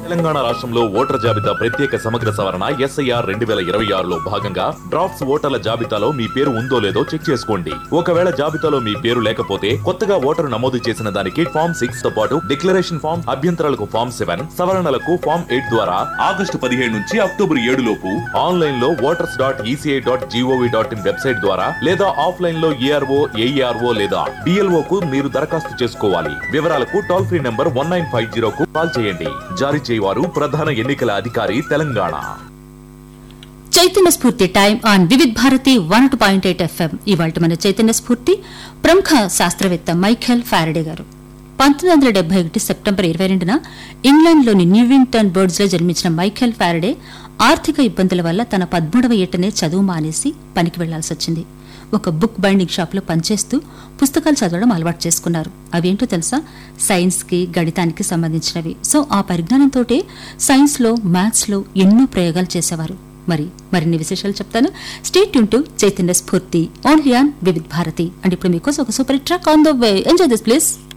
తెలంగాణ రాష్ట్రంలో ఓటర్ జాబితా ప్రత్యేక సమగ్ర సవరణ ఎస్ఐఆర్ రెండు వేల ఇరవై ఆరులో భాగంగా డ్రాఫ్ట్స్ ఓటర్ల జాబితాలో మీ పేరు ఉందో లేదో చెక్ చేసుకోండి ఒకవేళ జాబితాలో మీ పేరు లేకపోతే కొత్తగా ఓటరు నమోదు చేసిన దానికి ఫామ్ సిక్స్ తో పాటు డిక్లరేషన్ ఫామ్ అభ్యంతరాలకు ఫామ్ సెవెన్ సవరణలకు ఫామ్ ఎయిట్ ద్వారా ఆగస్టు పదిహేడు నుంచి అక్టోబర్ ఏడు లోపు ఆన్లైన్ లో voters dot ECI dot GOV dot in website ద్వారా లేదా ఆఫ్లైన్ లో ఏఆర్ఓ ఏఈఆర్ఓ లేదా డిఎల్ఓ కు మీరు దరఖాస్తు చేసుకోవాలి వివరాలకు toll free number one nine five zero కు కాల్ చేయండి జారీ చేయవారు ప్రధాన ఎన్నికల అధికారి Telangana Chaitanya Spoorthi time on Vividh Bharati one two point eight FM ఇవాళ మన చైతన్య స్ఫూర్తి ప్రముఖ శాస్త్రవేత్త మైఖేల్ ఫారడే గారు పంతొమ్మిది వందల డెబ్బై ఒకటి సెప్టెంబర్ ఇరవై రెండున ఇంగ్లాండ్లోని న్యూవింగ్టన్ బర్డ్స్ లో జన్మించిన మైఖేల్ ఫారడే ఆర్థిక ఇబ్బందుల వల్ల తన పదమూడవ ఏటనే చదువు మానేసి పనికి వెళ్లాల్సి వచ్చింది ఒక బుక్ బైండింగ్ షాప్లో పనిచేస్తూ పుస్తకాలు చదవడం అలవాటు చేసుకున్నారు అవేంటో తెలుసా సైన్స్కి గణితానికి సంబంధించినవి సో ఆ పరిజ్ఞానంతో సైన్స్లో మ్యాథ్స్లో ఎన్నో ప్రయోగాలు చేసేవారు మరి మరిన్ని విశేషాలు చెప్తాను state tune to Chaitanya Spoorthi only on Vividh Bharati and ఇప్పుడు మీకోసం ఒక super track on the way enjoy this please